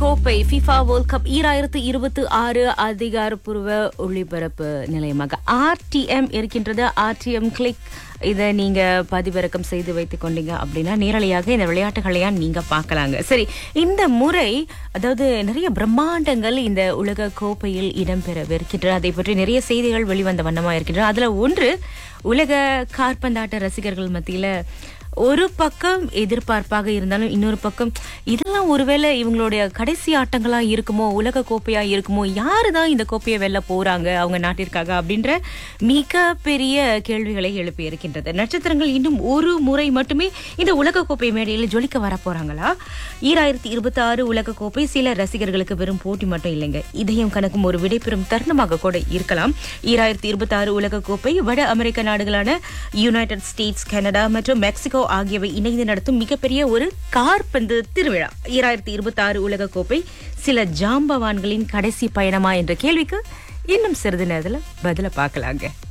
கோப்பை FIFA world cup ஈராயிரத்து இருபத்தி ஆறு அதிகாரப்பூர்வ ஒளிபரப்பு நிலையமாக ஆர்டிஎம் இருக்கின்றது ஆர்டிஎம் கிளிக் இதை நீங்க பதிவிறக்கம் செய்து வைத்துக் கொண்டீங்க அப்படின்னா நேரலையாக இந்த விளையாட்டுகளையா நீங்க பார்க்கலாங்க சரி இந்த முறை அதாவது நிறைய பிரம்மாண்டங்கள் இந்த உலக கோப்பையில் இடம்பெறவிருக்கின்றன அதை பற்றி நிறைய செய்திகள் வெளிவந்த வண்ணமா இருக்கின்றன அதுல ஒன்று உலக காற்பந்தாட்ட ரசிகர்கள் மத்தியில ஒரு பக்கம் எதிர்பார்ப்பாக இருந்தாலும் இன்னொரு பக்கம் இதெல்லாம் ஒருவேளை இவங்களுடைய கடைசி ஆட்டங்களா இருக்குமோ உலக கோப்பையா இருக்குமோ யாரு தான் இந்த கோப்பையை வெல்ல போறாங்க அவங்க நாட்டிற்காக அப்படின்ற மிக பெரிய கேள்விகளை எழுப்பி இருக்கின்றது நட்சத்திரங்கள் இன்னும் ஒரு முறை மட்டுமே இந்த உலக கோப்பை மேடையில் ஜொலிக்க வர போறாங்களா ஈராயிரத்தி இருபத்தி ஆறு உலக கோப்பை சில ரசிகர்களுக்கு வெறும் போட்டி மட்டும் இல்லைங்க இதயம் கணக்கும் ஒரு விடைபெறும் தருணமாக கூட இருக்கலாம் ஈராயிரத்தி இருபத்தி ஆறு உலக கோப்பை வட அமெரிக்க நாடுகளான யுனைடெட் ஸ்டேட்ஸ் கனடா மற்றும் மெக்சிகோ ஆகியவை இணைந்து நடத்தும் மிகப்பெரிய ஒரு கார்பந்து திருவிழா ஈராயிரத்தி இருபத்தி ஆறு உலக கோப்பை சில ஜாம்பவான்களின் கடைசி பயணமா என்ற கேள்விக்கு இன்னும் சிறிது நேரத்துல பதில பார்க்கலாங்க